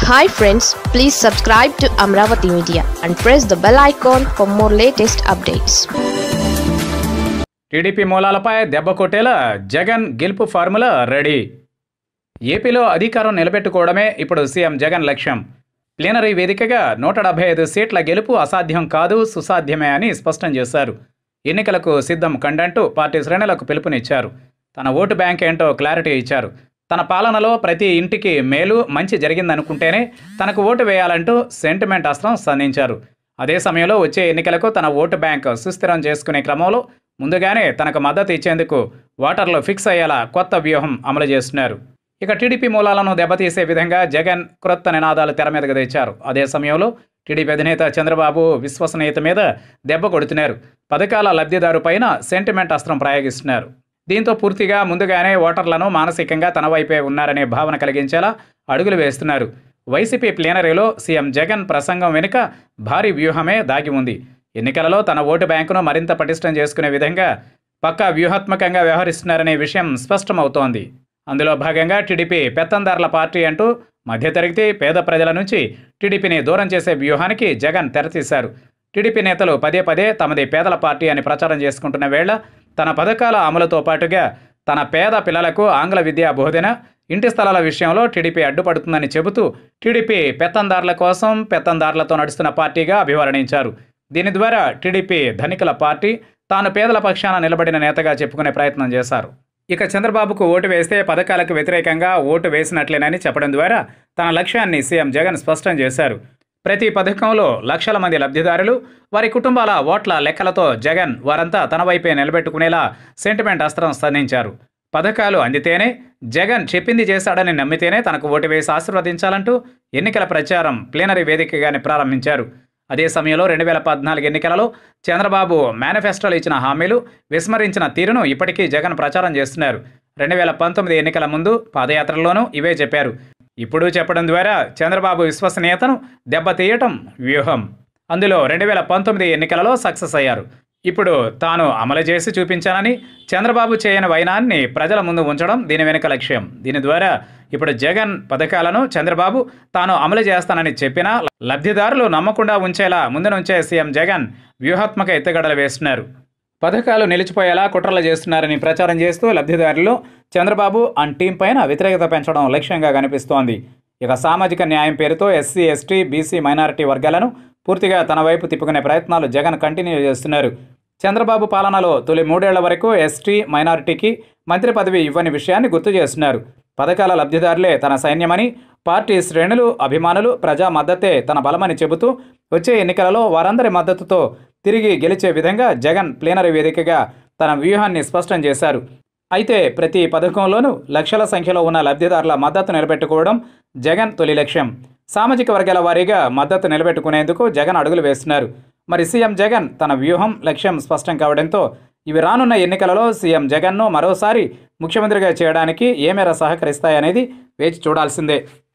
hi friends please subscribe to Amaravati media and press the bell icon for more latest updates TDP మూలాలపై దెబ్బ కొట్టేలా జగన్ గెలుపు formula ready ఏపీలో అధికారం నిలబెట్టుకోవడమే ఇప్పుడు సీఎం జగన్ లక్ష్యం ప్లీనరీ వేదికగా నూట డెబ్బై ఐదు సీట్ల గెలుపు అసాధ్యం కాదు సుసాధ్యమే అని స్పష్టం చేశారు ఎన్నికలకు సిద్ధం కండంటూ పార్టీ శ్రేణులకు పిలుపునిచ్చారు తన ఓటు బ్యాంక్ ఏంటో క్లారిటీ ఇచ్చారు తన పాలనలో ప్రతి ఇంటికి మేలు మంచి జరిగిందనుకుంటేనే తనకు ఓటు వేయాలంటూ సెంటిమెంట్ అస్త్రం సంధించారు అదే సమయంలో వచ్చే ఎన్నికలకు తన ఓటు బ్యాంక్ సుస్థిరం చేసుకునే క్రమంలో ముందుగానే తనకు మద్దతు ఇచ్చేందుకు ఓటర్లు ఫిక్స్ అయ్యేలా కొత్త వ్యూహం అమలు చేస్తున్నారు ఇక టీడీపీ మూలాలను దెబ్బతీసే విధంగా జగన్ క్రొత్త నినాదాలు తెర మీదకు తెచ్చారు అదే సమయంలో టీడీపీ అధినేత చంద్రబాబు విశ్వసనీయత మీద దెబ్బ కొడుతున్నారు పథకాల లబ్ధిదారు పైన సెంటిమెంట్ అస్త్రం ప్రయోగిస్తున్నారు దీంతో పూర్తిగా ముందుగానే ఓటర్లను మానసికంగా తన వైపే ఉన్నారనే భావన కలిగించేలా అడుగులు వేస్తున్నారు వైసీపీ ప్లీనరీలో సీఎం జగన్ ప్రసంగం వెనుక భారీ వ్యూహమే దాగి ఉంది ఎన్నికలలో తన ఓటు బ్యాంకును మరింత పటిష్టం చేసుకునే విధంగా పక్కా వ్యూహాత్మకంగా వ్యవహరిస్తున్నారనే విషయం స్పష్టమవుతోంది అందులో భాగంగా టీడీపీ పెత్తందారుల పార్టీ అంటూ మధ్యతరగతి పేద ప్రజల నుంచి టీడీపీని దూరం చేసే వ్యూహానికి జగన్ తెరతీశారు టీడీపీ నేతలు పదే పదే తమది పేదల పార్టీ అని ప్రచారం చేసుకుంటున్న వేళ తన పథకాల అమలుతో పాటుగా తన పేద పిల్లలకు ఆంగ్ల విద్యా బోధన ఇంటి స్థలాల విషయంలో టీడీపీ అడ్డుపడుతుందని చెబుతూ టీడీపీ పెత్తందారుల కోసం పెత్తందారులతో నడుస్తున్న పార్టీగా అభివర్ణించారు దీని ద్వారా టీడీపీ ధనికుల పార్టీ తాను పేదల పక్షాన నిలబడిన నేతగా చెప్పుకునే ప్రయత్నం చేశారు ఇక చంద్రబాబుకు ఓటు వేస్తే పథకాలకు వ్యతిరేకంగా ఓటు వేసినట్లేనని చెప్పడం ద్వారా తన లక్ష్యాన్ని సీఎం జగన్ స్పష్టం చేశారు ప్రతి పథకంలో లక్షల మంది లబ్ధిదారులు వారి కుటుంబాల ఓట్ల లెక్కలతో జగన్ వారంతా తన వైపే నిలబెట్టుకునేలా సెంటిమెంట్ అస్త్రం సంధించారు పథకాలు అందితేనే జగన్ చెప్పింది చేశాడని నమ్మితేనే తనకు ఓటు వేసి ఆశీర్వదించాలంటూ ఎన్నికల ప్రచారం ప్లీనరీ వేదికగానే ప్రారంభించారు అదే సమయంలో రెండు వేల పద్నాలుగు ఎన్నికలలో చంద్రబాబు మేనిఫెస్టోలో ఇచ్చిన హామీలు విస్మరించిన తీరును ఇప్పటికీ జగన్ ప్రచారం చేస్తున్నారు రెండు వేల పంతొమ్మిది ఎన్నికల ముందు పాదయాత్రలోనూ ఇవే చెప్పారు ఇప్పుడు చెప్పడం ద్వారా చంద్రబాబు విశ్వసనీయతను దెబ్బతీయటం వ్యూహం అందులో రెండు వేల పంతొమ్మిది ఎన్నికలలో సక్సెస్ అయ్యారు ఇప్పుడు తాను అమలు చేసి చూపించానని చంద్రబాబు చేయని వైనాన్ని ప్రజల ముందు ఉంచడం దీని వెనుక లక్ష్యం దీని ద్వారా ఇప్పుడు జగన్ పథకాలను చంద్రబాబు తాను అమలు చేస్తానని చెప్పినా లబ్ధిదారులు నమ్మకుండా ఉంచేలా ముందు నుంచే సీఎం జగన్ వ్యూహాత్మక ఎత్తుగడలు వేస్తున్నారు పథకాలు నిలిచిపోయేలా కుట్రలు చేస్తున్నారని ప్రచారం చేస్తూ లబ్ధిదారులు చంద్రబాబు అండ్ టీం పైన వ్యతిరేకత పెంచడం లక్ష్యంగా కనిపిస్తోంది ఇక సామాజిక న్యాయం పేరుతో ఎస్సీ ఎస్టీ బీసీ మైనారిటీ వర్గాలను పూర్తిగా తన వైపు తిప్పుకునే ప్రయత్నాలు జగన్ కంటిన్యూ చేస్తున్నారు చంద్రబాబు పాలనలో తొలి మూడేళ్ల వరకు ఎస్టీ మైనారిటీకి మంత్రి పదవి ఇవ్వని విషయాన్ని గుర్తు చేస్తున్నారు పథకాల లబ్ధిదారులే తన సైన్యమని పార్టీ శ్రేణులు అభిమానులు ప్రజా మద్దతే తన బలమని చెబుతూ వచ్చే ఎన్నికలలో వారందరి మద్దతుతో తిరిగి గెలిచే విధంగా జగన్ ప్లీనరీ వేదికగా తన వ్యూహాన్ని స్పష్టం చేశారు అయితే ప్రతి పథకంలోనూ లక్షల సంఖ్యలో ఉన్న లబ్ధిదారుల మద్దతు నిలబెట్టుకోవడం జగన్ తొలి లక్ష్యం సామాజిక వర్గాల వారీగా మద్దతు నిలబెట్టుకునేందుకు జగన్ అడుగులు వేస్తున్నారు మరి సీఎం జగన్ తన వ్యూహం లక్ష్యం స్పష్టం కావడంతో ఇవి రానున్న ఎన్నికలలో సీఎం జగన్ను మరోసారి ముఖ్యమంత్రిగా చేయడానికి ఏ మేర సహకరిస్తాయనేది వేచి చూడాల్సిందే